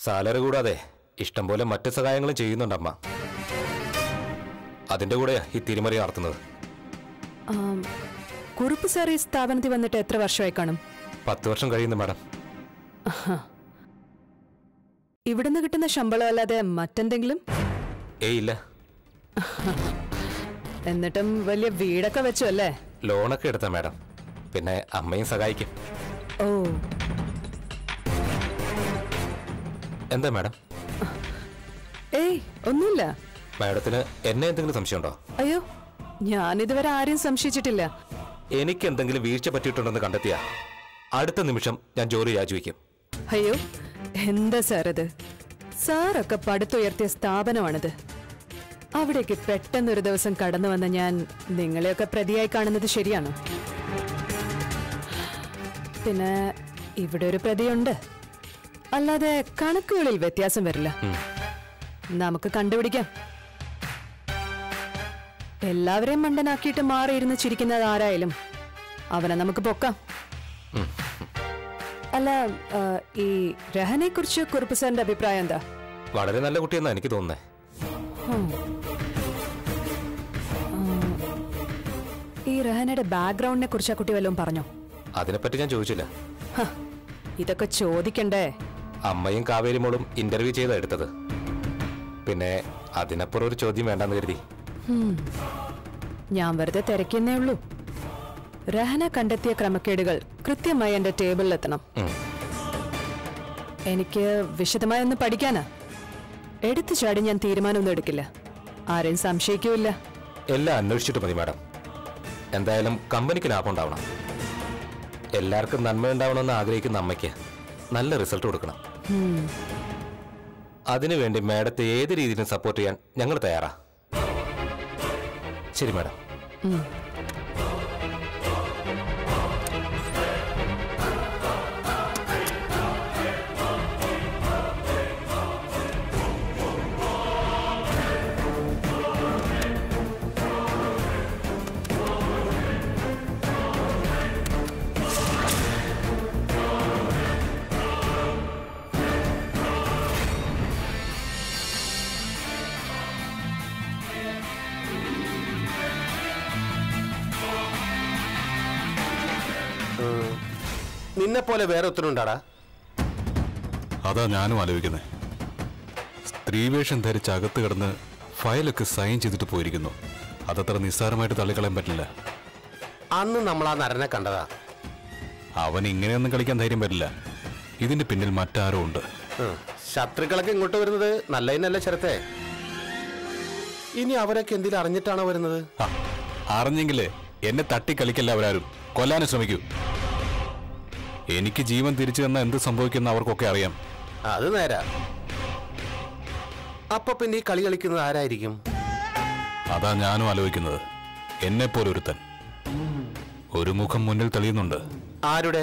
Salary കൂടാതെ ഇഷ്ടം പോലെ മറ്റ് സഹായങ്ങളും ചെയ്യുന്നുണ്ട് അമ്മ അതിന്റെ കൂടെയാ ഈ തിരിമറി നടത്തുന്നത് ആം, കുറുപ്പ് സാർ ഈ സ്ഥാപനത്തിൽ വന്നിട്ട് എത്ര വർഷമായി കാണും പത്ത് വർഷം കഴിയുന്നു മാഡം ഇവിടുന്ന് കിട്ടുന്ന ശമ്പളം അല്ലാതെ മറ്റെന്തെങ്കിലും ഏയ് ഇല്ല എന്നിട്ടും വലിയ വീടൊക്കെ വെച്ചു അല്ലേ ലോണൊക്കെ എടുത്ത മാഡം പിന്നെ അമ്മയും സഹായിക്കും ഓ എന്താ മാഡം ഏയ് ഒന്നുമില്ല മാഡത്തിന് എന്നെ എന്തെങ്കിലും സംശയമുണ്ടോ അയ്യോ ഞാനിതുവരെ ആരെയും സംശയിച്ചിട്ടില്ല എനിക്ക് എന്തെങ്കിലും വീഴ്ച പറ്റിയിട്ടുണ്ടെന്ന് കണ്ടെത്തിയ അടുത്ത നിമിഷം ഞാൻ ജോലി രാജിവെക്കും അയ്യോ എന്താ സാർ ഇത് സാറൊക്കെ പടുത്തുയർത്തിയ സ്ഥാപനമാണിത് അവിടേക്ക് പെട്ടെന്നൊരു ദിവസം കടന്നു വന്ന ഞാൻ നിങ്ങളെയൊക്കെ പ്രതിയായി കാണുന്നത് ശരിയാണോ പിന്നെ ഇവിടെ ഒരു പ്രതിയുണ്ട് അല്ലാതെ കണക്കുകളിൽ വ്യത്യാസം വരില്ല നമുക്ക് കണ്ടുപിടിക്കാം എല്ലാവരെയും മണ്ടനാക്കിയിട്ട് മാറിയിരുന്ന് ചിരിക്കുന്നത് ആരായാലും അവനെ നമുക്ക് പൊക്കാം അല്ല ആ, ഈ രഹനെ കുറിച്ച് കുറുപ്പ് സാറിന്റെ അഭിപ്രായം എന്താ വളരെ നല്ല കുട്ടിയെന്നാ എനിക്ക് തോന്നുന്നേ ഈ രഹനയുടെ ബാക്ക്ഗ്രൗണ്ടിനെ കുറിച്ച് ആ കുട്ടി വല്ലതും പറഞ്ഞോ അതിനെപ്പറ്റി ഞാൻ ചോദിച്ചില്ല ഹ, ഇതൊക്കെ ചോദിക്കണ്ടേ അമ്മയും കാവേരി മോളും ഇന്റർവ്യൂ ചെയ്താ എടുത്തത് പിന്നെ അതിനപ്പുറം ഒരു ചോദ്യം വേണ്ടെന്ന് കരുതി ഞാൻ വെറുതെ തിരക്കുന്നേ ഉള്ളൂ രഹന കണ്ടെത്തിയ ക്രമക്കേടുകൾ കൃത്യമായി എന്റെ ടേബിളിലെത്തണം ഉം. എനിക്ക് വിശദമായി ഒന്ന് പഠിക്കാനാ എടുത്തു ചാടി ഞാൻ തീരുമാനമൊന്നും എടുക്കില്ല ആരെയും സംശയിക്കൂല്ല എല്ലാം അന്വേഷിച്ചിട്ട് മതി മാഡം എന്തായാലും കമ്പനിക്ക് ലാഭം ഉണ്ടാവണം എല്ലാവർക്കും നന്മ ഉണ്ടാവണമെന്ന് ആഗ്രഹിക്കുന്ന അമ്മയ്ക്ക് നല്ല റിസൾട്ട് കൊടുക്കണം അതിനുവേണ്ടി മാഡത്തെ ഏത് രീതിയിലും സപ്പോർട്ട് ചെയ്യാൻ ഞങ്ങൾ തയ്യാറാ ശരി മാഡം നിന്നെ പോലെ വേറെ ഒത്തിനുണ്ടാടാ അതാ ഞാനും ആലോചിക്കുന്നത് സ്ത്രീവേഷം ധരിച്ച് അകത്ത് കിടന്ന് ഫയലൊക്കെ സൈൻ ചെയ്തിട്ട് പോയിരിക്കുന്നു അതത്ര നിസ്സാരമായിട്ട് തള്ളിക്കളയാൻ പറ്റില്ല അന്ന് നമ്മൾ ആ നരനെ കണ്ടതാ അവൻ ഇങ്ങനെയൊന്നും കളിക്കാൻ ധൈര്യം പറ്റില്ല ഇതിന്റെ പിന്നിൽ മറ്റാരോ ഉണ്ട് ഉം. ശത്രുക്കളൊക്കെ ഇങ്ങോട്ട് വരുന്നത് നല്ലതിനല്ല ശരത്തെ ഇനി അവരൊക്കെ എന്തെങ്കിലും അറിഞ്ഞിട്ടാണോ വരുന്നത് ആ, അറിഞ്ഞെങ്കിലേ എന്നെ തട്ടിക്കളിക്കല്ല അവരാരും കൊല്ലാനും ശ്രമിക്കൂ എനിക്ക് ജീവൻ തിരിച്ചു തന്ന എന്ത് സംഭവിക്കുന്ന അവർക്കൊക്കെ അറിയാം അത് നേരാ അപ്പൊ പിന്നെ ഈ കളി കളിക്കുന്നത് ആരായിരിക്കും അതാ ഞാനും ആലോചിക്കുന്നത് എന്നെപ്പോലെ ഒരുത്തൻ ഒരു മുഖം മുന്നിൽ തെളിയുന്നുണ്ട് ആരുടെ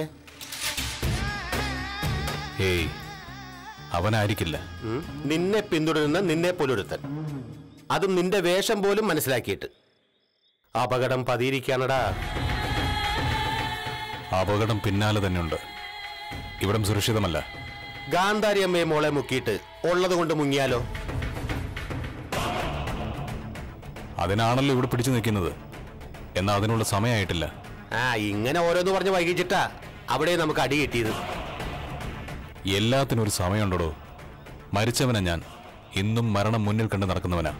ഏയ് അവനായിരിക്കില്ല ഉം. നിന്നെ പിന്തുടരുന്ന നിന്നെ പോലൊരുത്തൻ അതും നിന്റെ വേഷം പോലും മനസ്സിലാക്കിയിട്ട് അപകടം പതിയിരിക്കാനടാ അപകടം പിന്നാലെ തന്നെയുണ്ട് ഇവിടം സുരക്ഷിതമല്ല ഗാന്ധാരി അമ്മയെ മോളെ മുക്കിയിട്ട് ഉള്ളത് കൊണ്ട് മുങ്ങിയാലോ അതിനാണല്ലോ ഇവിടെ പിടിച്ചു നിൽക്കുന്നത് എന്നാൽ അതിനുള്ള സമയമായിട്ടില്ല ആ ഇങ്ങനെ ഓരോന്ന് പറഞ്ഞ് വൈകിച്ചിട്ടാ അവിടെ നമുക്ക് അടി കിട്ടിയത് എല്ലാത്തിനും ഒരു സമയമുണ്ടോ മരിച്ചവനാ ഞാൻ ഇന്നും മരണം മുന്നിൽ കണ്ട് നടക്കുന്നവനാ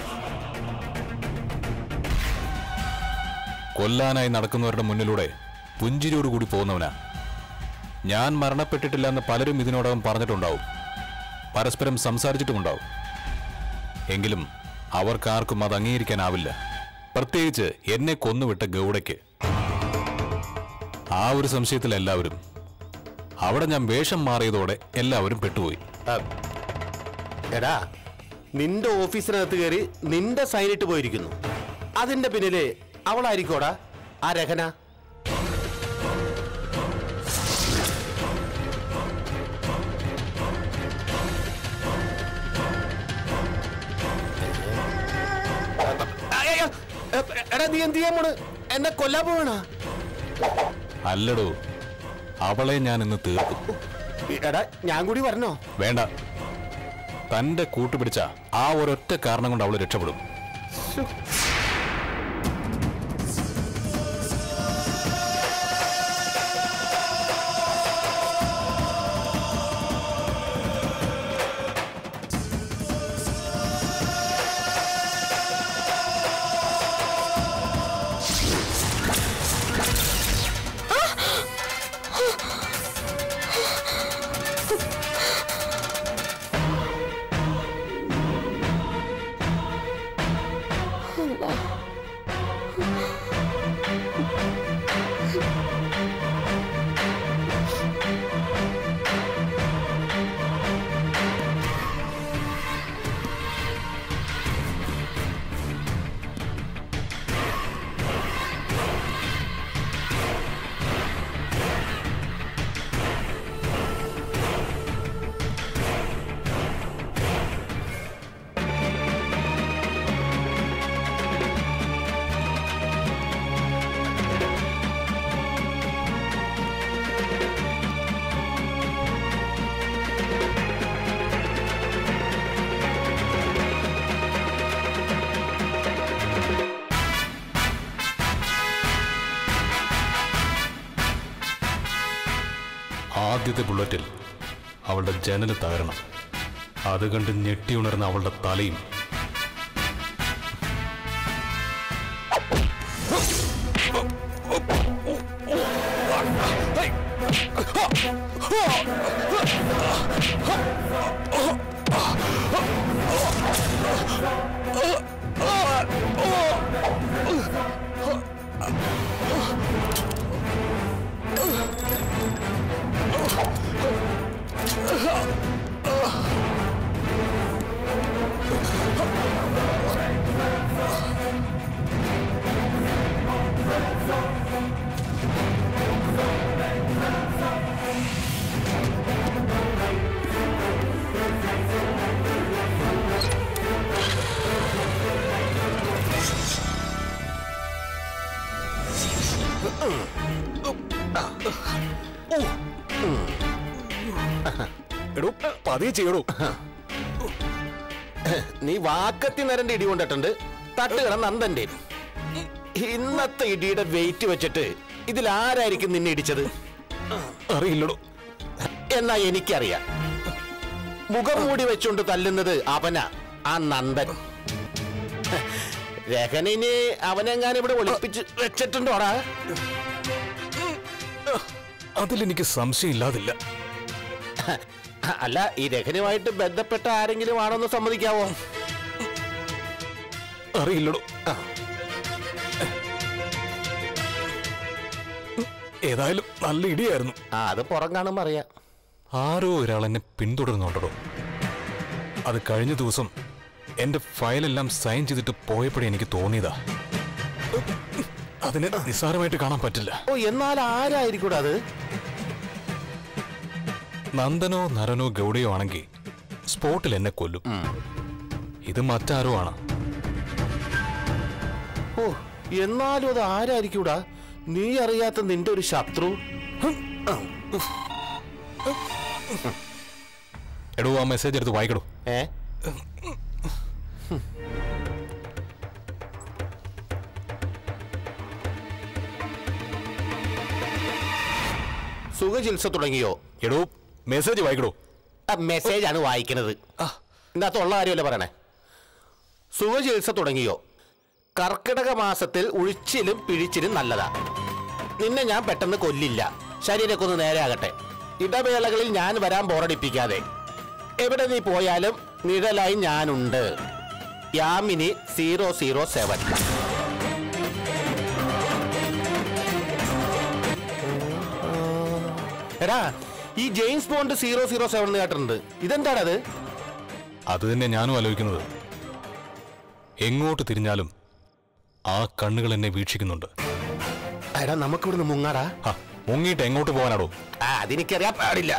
കൊല്ലാനായി നടക്കുന്നവരുടെ മുന്നിലൂടെ പുഞ്ചിരിയോടുകൂടി പോകുന്നവനാ ഞാൻ മരണപ്പെട്ടിട്ടില്ല എന്ന് പലരും ഇതിനോടകം പറഞ്ഞിട്ടുണ്ടാവും പരസ്പരം സംസാരിച്ചിട്ടുമുണ്ടാവും എങ്കിലും അവർക്കാർക്കും അത് അംഗീകരിക്കാനാവില്ല പ്രത്യേകിച്ച് എന്നെ കൊന്നുവിട്ട ഗൗഡയ്ക്ക് ആ ഒരു സംശയത്തിൽ എല്ലാവരും അവിടെ ഞാൻ വേഷം മാറിയതോടെ എല്ലാവരും പെട്ടുപോയി ആ, എടാ നിന്റെ ഓഫീസിനകത്ത് കയറി നിന്റെ സൈനിട്ട് പോയിരിക്കുന്നു അതിന്റെ പിന്നില് അവളായിരിക്കോടാ ആ രഹന അയ്യോ, എ- എടാ നീ എന്ത് ചെയ്യാൻ പോണ് എന്നെ കൊല്ലാൻ പോവാണാ അല്ലടോ അവളെ ഞാൻ ഇന്ന് തീർക്കും എടാ ഞാൻ കൂടി വരണോ വേണ്ട തന്റെ കൂട്ടുപിടിച്ച ആ ഒരൊറ്റ കാരണം കൊണ്ട് അവള് രക്ഷപ്പെടും ആദ്യത്തെ ബുള്ളറ്റിൽ അവളുടെ ജനല് തകരണം അത് കണ്ട് ഞെട്ടിയുണർന്ന അവളുടെ തലയും എടോ പതിയെ ചെയ്യടോ നീ വാക്കത്തി നേരന്റെ ഇടി കൊണ്ടിട്ടുണ്ട് തട്ടുകട നന്ദന്റെ ഇന്നത്തെ ഇടിയുടെ വെയിറ്റ് വെച്ചിട്ട് ഇതിൽ ആരായിരിക്കും നിന്നെ ഇടിച്ചത് അറിയില്ലടോ എന്നാ എനിക്കറിയാം മുഖം മൂടി വെച്ചുകൊണ്ട് തല്ലുന്നത് അവന ആ നന്ദൻ രഹനിനെ അവനെങ്ങാനും ഇവിടെ ഒളിപ്പിച്ച് വെച്ചിട്ടുണ്ടോടാ അതിലെനിക്ക് സംശയമില്ലാതില്ല അല്ല ഈ രഹനുമായിട്ട് ബന്ധപ്പെട്ട ആരെങ്കിലും ആണോന്ന് സമ്മതിക്കാവോ അറിയില്ലടോ ഏതായാലും നല്ല ഇടിയായിരുന്നു ആ അത് പുറം കാണുമ്പോ അറിയാം ആരോ ഒരാൾ എന്നെ പിന്തുടരുന്നുണ്ടോ അത് കഴിഞ്ഞ ദിവസം എന്റെ ഫയലെല്ലാം സൈൻ ചെയ്തിട്ട് പോയപ്പോഴേ എനിക്ക് തോന്നിയതാ അതിനെ നിസ്സാരമായിട്ട് കാണാൻ പറ്റില്ല ഓ എന്നാൽ ആരായിരിക്കൂടാ അത് നന്ദനോ നരനോ ഗൗഡയോ ആണെങ്കിൽ സ്പോട്ടിൽ എന്നെ കൊല്ലും ഇത് മറ്റാരോ ആണ് ഓ എന്നാലും അത് ആരായിരിക്കൂടാ നീ അറിയാത്ത നിന്റെ ഒരു ശത്രു എടോ ആ മെസ്സേജ് എടുത്ത് വായിക്കടോ ഏ സുഖചികിത്സ തുടങ്ങിയോ എടോ മെസ്സേജ് വായിക്കടോ മെസ്സേജ് ആണ് വായിക്കുന്നത് ഇതിനകത്തുള്ള കാര്യമല്ലേ പറയണേ സുഖചികിത്സ തുടങ്ങിയോ കർക്കിടക മാസത്തിൽ ഉഴിച്ചിലും പിഴിച്ചിലും നല്ലതാ നിന്നെ ഞാൻ പെട്ടെന്ന് കൊല്ലില്ല ശരീരമൊക്കെ ഒന്ന് നേരെയാകട്ടെ ഇടവേളകളിൽ ഞാൻ വരാൻ ബോറടിപ്പിക്കാതെ എവിടെ നീ പോയാലും നിഴലായി ഞാനുണ്ട് യാമിനി സീറോ സീറോ സെവൻ എടാ ഈ James Bond zero zero seven എന്ന് കേട്ടിട്ടുണ്ട് ഇതെന്താണത് അത് തന്നെ ഞാനും ആലോചിക്കുന്നത് എങ്ങോട്ട് തിരിഞ്ഞാലും ആ കണ്ണുകൾ എന്നെ വീക്ഷിക്കുന്നുണ്ട് എടാ നമുക്കിവിടുന്ന് മുങ്ങാടാ ആ, മുങ്ങിയിട്ട് എങ്ങോട്ട് പോകാനാടോ ആ അതെനിക്കറിയാൻ പാടില്ല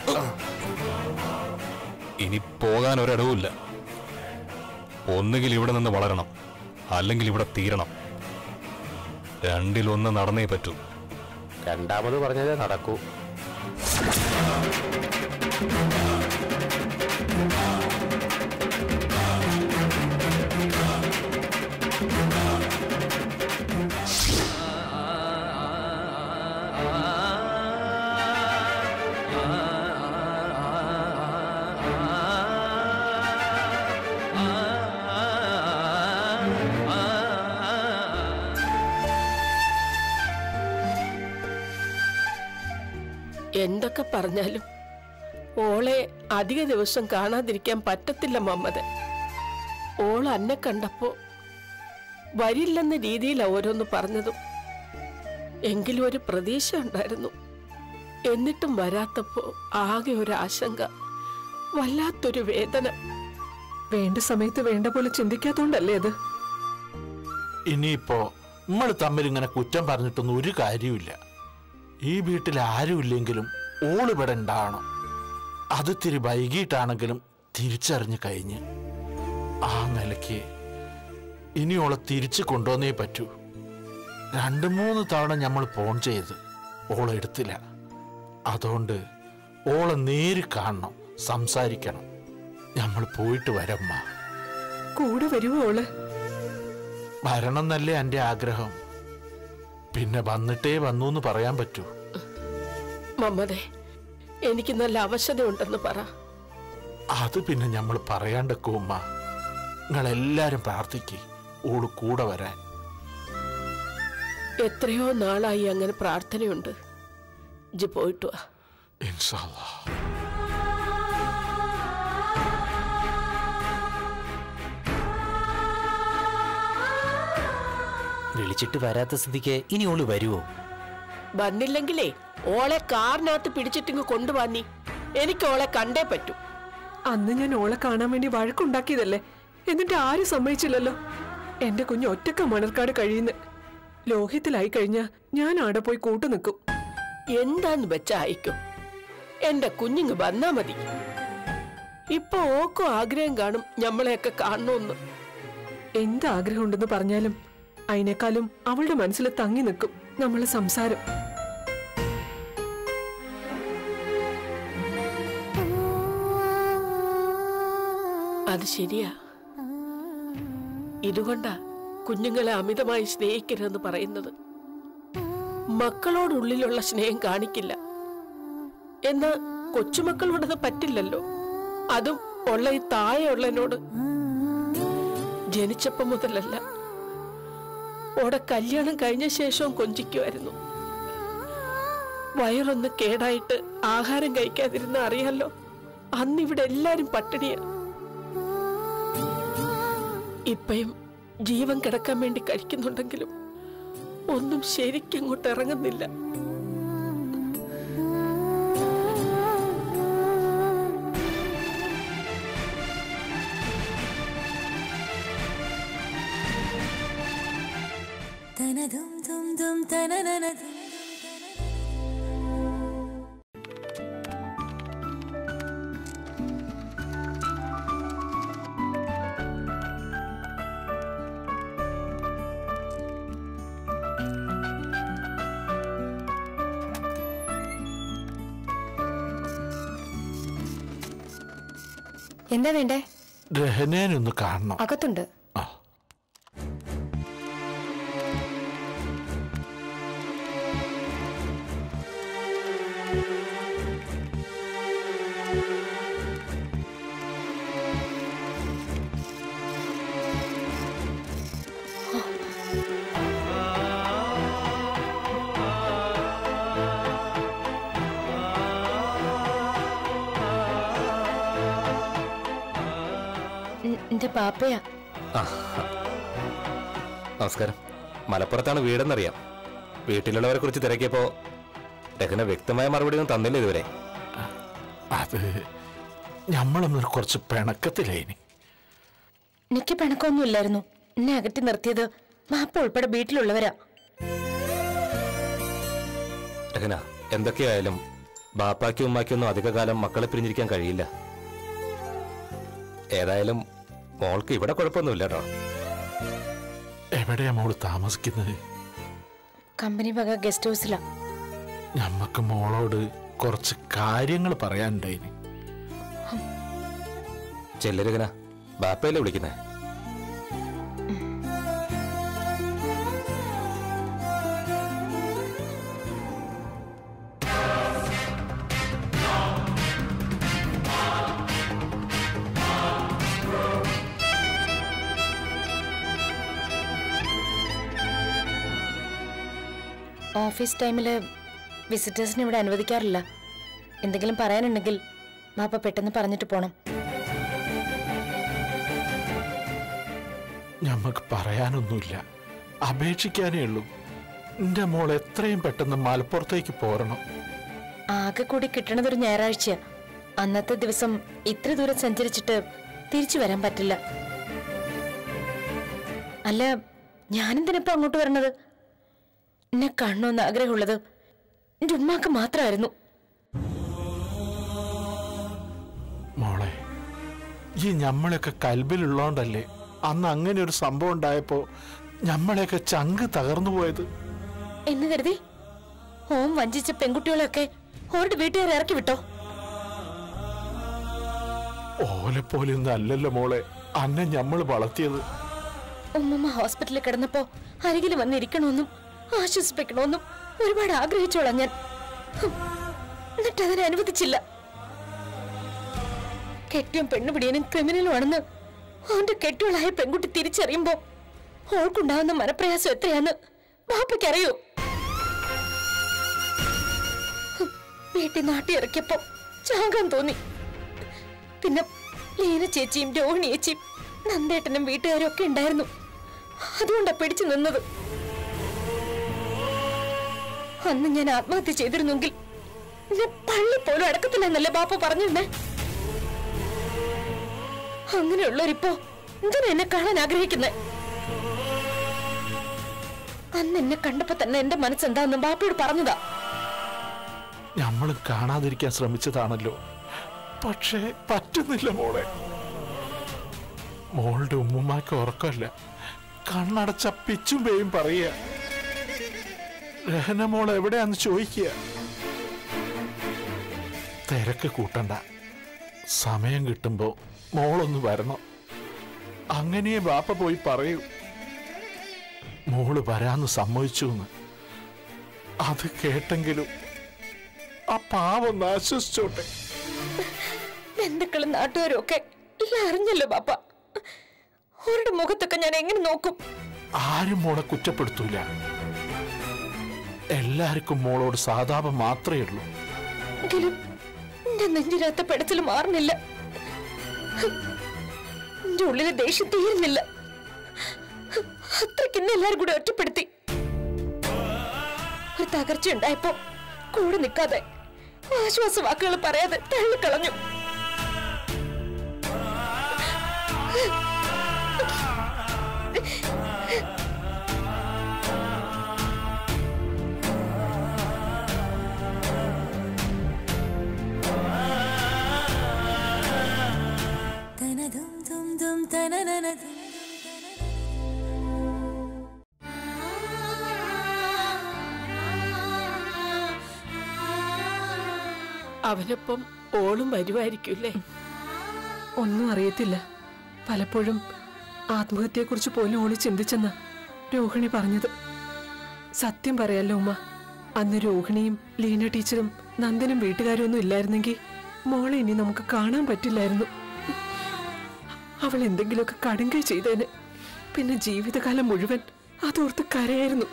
ഇനി പോകാൻ ഒരിടവുമില്ല ഒന്നുകിൽ ഇവിടെ നിന്ന് വളരണം അല്ലെങ്കിൽ ഇവിടെ തീരണം രണ്ടിലൊന്ന് നടന്നേ പറ്റൂ രണ്ടാമത് പറഞ്ഞതേ നടക്കൂ എന്തൊക്കെ പറഞ്ഞാലും ഓളെ അധിക ദിവസം കാണാതിരിക്കാൻ പറ്റത്തില്ല മമ്മത് ഓൾ അന്നെ കണ്ടപ്പോ വരില്ലെന്ന രീതിയിലാ ഓരോന്ന് പറഞ്ഞതും എങ്കിലും ഒരു പ്രതീക്ഷ ഉണ്ടായിരുന്നു എന്നിട്ടും വരാത്തപ്പോ ആകെ ഒരു ആശങ്ക വല്ലാത്തൊരു വേദന വേണ്ട സമയത്ത് വേണ്ട പോലെ ചിന്തിക്കാത്തോണ്ടല്ലേ അത് ഇനിയിപ്പോ നമ്മൾ തമ്മിൽ ഇങ്ങനെ കുറ്റം പറഞ്ഞിട്ടൊന്നും ഒരു കാര്യമില്ല ഈ വീട്ടിൽ ആരുമില്ലെങ്കിലും ഓളിവിടെ ഉണ്ടാവണം അത് തിരി വൈകിട്ടാണെങ്കിലും തിരിച്ചറിഞ്ഞു കഴിഞ്ഞ് ആ നിലയ്ക്ക് ഇനി ഓളെ തിരിച്ചു കൊണ്ടുവന്നേ പറ്റൂ രണ്ട് മൂന്ന് തവണ നമ്മൾ ഫോൺ ചെയ്ത് ഓളെ എടുത്തില്ല അതുകൊണ്ട് ഓളെ നേരി കാണണം സംസാരിക്കണം നമ്മൾ പോയിട്ട് വരമ്മ കൂടെ വരുവോ ഓള് വരണം എന്നല്ലേ എൻ്റെ ആഗ്രഹം പിന്നെ വന്നിട്ടേ വന്നു എന്ന് പറയാൻ പറ്റൂ മമ്മതെ എനിക്ക് നല്ല അവശതയുണ്ടെന്ന് പറ അത് പിന്നെ നമ്മൾ പറയാണ്ടൊക്കെ ഉമ്മ നിങ്ങളെല്ലാരും പ്രാർത്ഥിക്ക് ഓള് കൂടെ വരാൻ എത്രയോ നാളായി അങ്ങനെ പ്രാർത്ഥനയുണ്ട് ജി പോയിട്ട് വാ ഇൻഷാല്ലാ വിളിച്ചിട്ട് വരാത്ത സ്ഥിതിക്ക് ഇനി ഓള് വരുവോ വന്നില്ലെങ്കിലേ ഓളെ കാറിനകത്ത് പിടിച്ചിട്ടിങ്ങ് കൊണ്ടുവന്നി എനിക്ക് ഓളെ കണ്ടേ പറ്റൂ അന്ന് ഞാൻ ഓളെ കാണാൻ വേണ്ടി വഴക്കുണ്ടാക്കിയതല്ലേ എന്നിട്ട് ആരും സമ്മതിച്ചില്ലല്ലോ എന്റെ കുഞ്ഞ് ഒറ്റക്ക മണർക്കാട് കഴിയുന്ന ലോഹ്യത്തിലായി കഴിഞ്ഞാ ഞാൻ ആടെ പോയി കൂട്ടു നിൽക്കും എന്താന്ന് വെച്ചാ അയക്കും എന്റെ കുഞ്ഞിങ് വന്നാ മതി ഇപ്പൊ ഓക്കും ആഗ്രഹം കാണും ഞമ്മളെയൊക്കെ കാണണമെന്ന് എന്ത് ആഗ്രഹമുണ്ടെന്ന് പറഞ്ഞാലും അതിനേക്കാളും അവളുടെ മനസ്സിൽ തങ്ങി നിൽക്കും നമ്മളെ സംസാരം അത് ശരിയാ ഇതുകൊണ്ടാ കുഞ്ഞുങ്ങളെ അമിതമായി സ്നേഹിക്കരുതെന്ന് പറയുന്നത് മക്കളോടുള്ളിലുള്ള സ്നേഹം കാണിക്കില്ല എന്നാ കൊച്ചുമക്കളോടത് പറ്റില്ലല്ലോ അതും ഉള്ള ഈ താഴെയുള്ളതിനോട് ജനിച്ചപ്പം മുതലല്ല ഓടെ കല്യാണം കഴിഞ്ഞ ശേഷവും കൊഞ്ചിക്കുമായിരുന്നു വയറൊന്ന് കേടായിട്ട് ആഹാരം കഴിക്കാതിരുന്ന അറിയാലോ അന്നിവിടെ എല്ലാരും പട്ടിണിയാ ഇപ്പയും ജീവൻ കിടക്കാൻ വേണ്ടി കഴിക്കുന്നുണ്ടെങ്കിലും ഒന്നും ശരിക്കങ്ങോട്ട് ഇറങ്ങുന്നില്ല എന്താ വേണ്ടേ രഹനേനൊന്ന് കാണണം അകത്തുണ്ട് ആ ഉം, എന്റെ പാപ്പയാ ആ നമസ്കാരം മലപ്പുറത്താണ് വീടെന്നറിയാം വീട്ടിലുള്ളവരെ കുറിച്ച് തിരക്കിയപ്പോ രഹന വ്യക്തമായ മറുപടി ഒന്നും തന്നില്ല ഇതുവരെ അത് നമ്മളൊന്നൊരു കുറച്ച് പിണക്കത്തിലേനി എനിക്ക് പിണക്കമൊന്നുമില്ലായിരുന്നു എന്നെ അകറ്റി നിർത്തിയത് മാപ്പ ഉൾപ്പെടെ വീട്ടിലുള്ളവരാ രഹന എന്തൊക്കെയായാലും ബാപ്പാക്കും ഉമ്മാക്കൊന്നും അധികകാലം മക്കളെ പിരിഞ്ഞിരിക്കാൻ കഴിയില്ല ഏതായാലും മോൾക്ക് ഇവിടെ കുഴപ്പമൊന്നുമില്ല കേട്ടോ എവിടെയാ മോള് താമസിക്കുന്നത് കമ്പനി വക ഗസ്റ്റ് ഹൗസിലാ ഞമ്മക്ക് മോളോട് കുറച്ച് കാര്യങ്ങൾ പറയാനുണ്ടായിനി ചെല്ലരുകന ബാപ്പയല്ലേ വിളിക്കുന്നേ ഓഫീസ് ടൈമില് വിസിറ്റേഴ്സിനെ ഇവിടെ അനുവദിക്കാറില്ല എന്തെങ്കിലും പറയാനുണ്ടെങ്കിൽ ബാപ്പ പെട്ടെന്ന് പറഞ്ഞിട്ട് പോണം ഞമ്മക്ക് പറയാനൊന്നുമില്ല അപേക്ഷിക്കാനേ ഉള്ളൂ എന്റെ മോൾ എത്രയും പെട്ടെന്ന് മലപ്പുറത്തേക്ക് പോരണം ആകെ കൂടി കിട്ടണതൊരു ഞായറാഴ്ച അന്നത്തെ ദിവസം ഇത്ര ദൂരം സഞ്ചരിച്ചിട്ട് തിരിച്ചു വരാൻ പറ്റില്ല അല്ല ഞാനെന്തിനിപ്പോ അങ്ങോട്ട് വരണത് എന്നെ കാണണമെന്ന് ആഗ്രഹമുള്ളത് എന്റെ ഉമ്മാക്ക് മാത്രമായിരുന്നു മോളെ ഈ ഞമ്മളൊക്കെ കൽബിലുള്ളോണ്ടല്ലേ അന്ന് അങ്ങനെ ഒരു സംഭവം ഉണ്ടായപ്പോ ഞമ്മളെയൊക്കെ ചങ്ക് തകർന്നു പോയത് എന്ന് കരുതി ഓം വഞ്ചിച്ച പെൺകുട്ടികളെയൊക്കെ ഓരുടെ വീട്ടുകാരെ ഇറക്കി വിട്ടോ ഓലെ പോലെയൊന്നും അല്ലല്ലോ മോളെ അന്നെ ഞമ്മൾ വളർത്തിയത് ഉമ്മമ്മ ഹോസ്പിറ്റലിൽ കിടന്നപ്പോ അരികിൽ വന്നിരിക്കണമെന്നും ആശ്വസിപ്പിക്കണമെന്നും ഒരുപാട് ആഗ്രഹിച്ചോളാം ഞാൻ ഹും. എന്നിട്ട് അതിനെ അനുവദിച്ചില്ല കെട്ടിയും പെണ്ണുപിടിയനും ക്രിമിനലുമാണെന്ന് അവന്റെ കെട്ടിയോളായ പെൺകുട്ടി തിരിച്ചറിയുമ്പോ ഓൾക്കുണ്ടാവുന്ന മനപ്രയാസം എത്രയാന്ന് ബാപ്പയ്ക്കറിയോ ഹും. വീട്ടിൽ നാട്ടി ഇറക്കിയപ്പോ ചാകാൻ തോന്നി പിന്നെ ലീന ചേച്ചിയും രോഹിണി ചേച്ചിയും നന്ദേട്ടനും വീട്ടുകാരും ഒക്കെ ഉണ്ടായിരുന്നു അതുകൊണ്ടാ പിടിച്ചു നിന്നത് അന്ന് ഞാൻ ആത്മഹത്യ ചെയ്തിരുന്നെങ്കിൽ എന്നെ പള്ളി പോലും അടക്കത്തില്ലെന്നല്ലേ ബാപ്പ പറഞ്ഞിരുന്നേ അങ്ങനെയുള്ളവരിപ്പോ എന്തിനാ എന്നെ കാണാൻ ആഗ്രഹിക്കുന്നേ അന്ന് എന്നെ കണ്ടപ്പോ തന്നെ എന്റെ മനസ്സെന്താന്ന് ബാപ്പയോട് പറഞ്ഞതാ ഞമ്മൾ കാണാതിരിക്കാൻ ശ്രമിച്ചതാണല്ലോ പക്ഷേ പറ്റുന്നില്ല മോളെ മോളുടെ ഉമ്മുമ്മാക്ക് ഉറക്കമല്ല കണ്ണടച്ച പിച്ചും പേയും പറയുക രഹന മോൾ എവിടെയാന്ന് ചോദിക്കുക തിരക്ക് കൂട്ടണ്ട സമയം കിട്ടുമ്പോ മോളൊന്ന് വരണം അങ്ങനെ ബാപ്പ പോയി പറയൂ മോള് വരാന്ന് സമ്മതിച്ചു എന്ന് അത് കേട്ടെങ്കിലും ആ പാവൊന്ന് ആശ്വസിച്ചോട്ടെ ബന്ധുക്കളും നാട്ടുകാരും ഒക്കെ എല്ലാം അറിഞ്ഞല്ലോ ബാപ്പ അവരുടെ മുഖത്തൊക്കെ ഞാൻ എങ്ങനെ നോക്കും ആരും മോളെ കുറ്റപ്പെടുത്തൂല എല്ലാവർക്കും മോളോട് സാതാപം മാത്രമേ ഉള്ളൂ എങ്കിലും എന്റെ നെഞ്ചിനകത്ത പെടച്ചിൽ മാറുന്നില്ല എന്റെ ഉള്ളിലെ ദേഷ്യം തീരുന്നില്ല അത്രയ്ക്ക് എന്നെ എല്ലാരും കൂടി ഒറ്റപ്പെടുത്തി ഒരു തകർച്ച ഉണ്ടായപ്പോ കൂടെ നിൽക്കാതെ ആശ്വാസ വാക്കുകൾ പറയാതെ തള്ളിക്കളഞ്ഞു അവനൊപ്പം ഓളും വരുമായിരിക്കൂല്ലേ ഒന്നും അറിയത്തില്ല പലപ്പോഴും ആത്മഹത്യയെക്കുറിച്ച് പോലും ഓളി ചിന്തിച്ചെന്ന രോഹിണി പറഞ്ഞത് സത്യം പറയാലോ ഉമ്മ അന്ന് രോഹിണിയും ലീന ടീച്ചറും നന്ദനും വീട്ടുകാരും ഒന്നും ഇല്ലായിരുന്നെങ്കിൽ മോളെ ഇനി നമുക്ക് കാണാൻ പറ്റില്ലായിരുന്നു അവൾ എന്തെങ്കിലുമൊക്കെ കടുങ്കൈ ചെയ്തേന് പിന്നെ ജീവിതകാലം മുഴുവൻ അതോർത്ത് കരയായിരുന്നു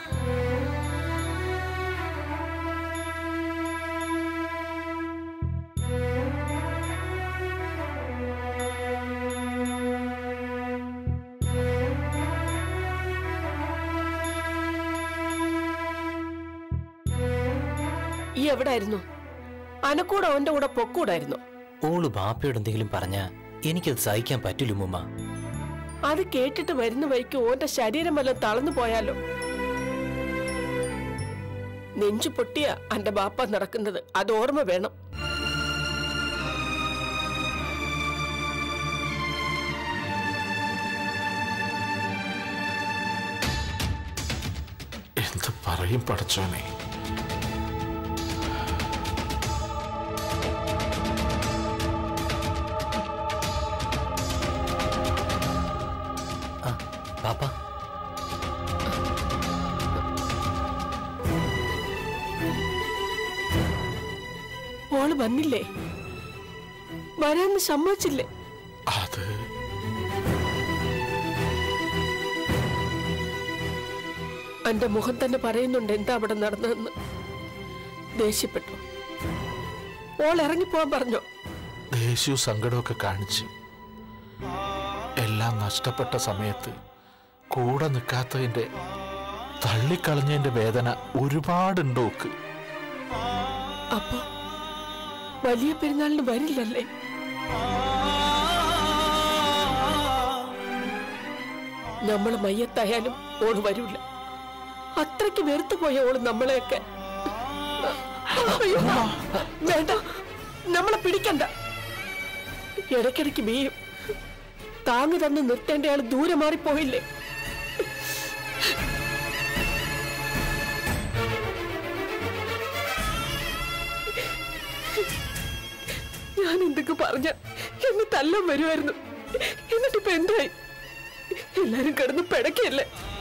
ഈ എവിടായിരുന്നു അനക്കൂടെ അവന്റെ കൂടെ പൊക്കൂടായിരുന്നു ഓള് ബാപ്പയോട് എന്തെങ്കിലും പറഞ്ഞാ എനിക്കത് സഹിക്കാൻ പറ്റില്ല ഉമ്മ അത് കേട്ടിട്ട് വരുന്ന വഴിക്ക് ഓന്റെ ശരീരം വല്ലതും തളർന്നു പോയാലോ നെഞ്ചു പൊട്ടിയ അന്റെ ബാപ്പ നടക്കുന്നത് അത് ഓർമ്മ വേണം എന്ത് പറയും പടച്ചോനെ ആ ബാപ്പ ഓള് വന്നില്ലേ വരാന്ന് സമ്മതിച്ചില്ലേ അത് എന്റെ മുഖം തന്നെ പറയുന്നുണ്ട് എന്താ അവിടെ നടന്നതെന്ന് ദേഷ്യപ്പെട്ടു ഓൾ ഇറങ്ങിപ്പോവാൻ പറഞ്ഞോ ദേഷ്യവും സങ്കടമൊക്കെ കാണിച്ച് എല്ലാം നഷ്ടപ്പെട്ട സമയത്ത് കൂടെ നിൽക്കാത്തതിന്റെ തള്ളിക്കളഞ്ഞതിന്റെ വേദന ഒരുപാടുണ്ട് ഓക്ക് അപ്പൊ വലിയ പെരുന്നാളിന് വരില്ലല്ലേ നമ്മള് മയ്യത്തായാലും ഓള് വരൂല അത്രയ്ക്ക് വെറുത്തു പോയ ഓള് നമ്മളെയൊക്കെ അയ്യോ, വേണ്ട നമ്മളെ പിടിക്കണ്ട ഇടയ്ക്കിടയ്ക്ക് മീയും താങ്ങ് തന്ന് നിർത്തേണ്ട ആള് ദൂരെ മാറിപ്പോയില്ലേ ഞാൻ എന്തൊക്കെ പറഞ്ഞ എന്നെ തല്ലാൻ വരുമായിരുന്നു എന്നിട്ടിപ്പോ എന്തായി എല്ലാരും കിടന്ന് പിടക്കല്ലേ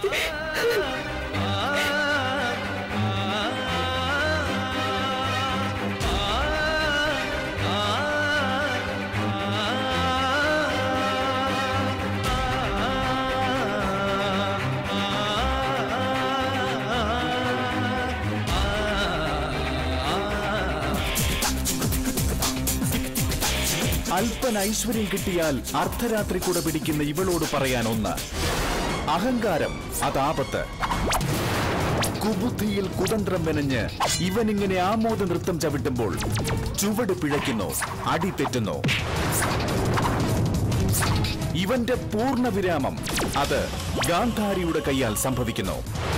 അല്പൻ ഐശ്വര്യം കിട്ടിയാൽ അർദ്ധരാത്രി കൂടെ പിടിക്കുന്ന ഇവളോട് പറയാൻ ഒന്ന് അഹങ്കാരം അതാപത്ത് കുബുദ്ധിയിൽ കുതന്ത്രം മെനഞ്ഞ് ഇവനിങ്ങനെ ആമോദ നൃത്തം ചവിട്ടുമ്പോൾ ചുവട് പിഴയ്ക്കുന്നു അടി തെറ്റുന്നു ഇവന്റെ പൂർണ്ണ വിരാമം അത് ഗാന്ധാരിയുടെ കൈയാൽ സംഭവിക്കുന്നു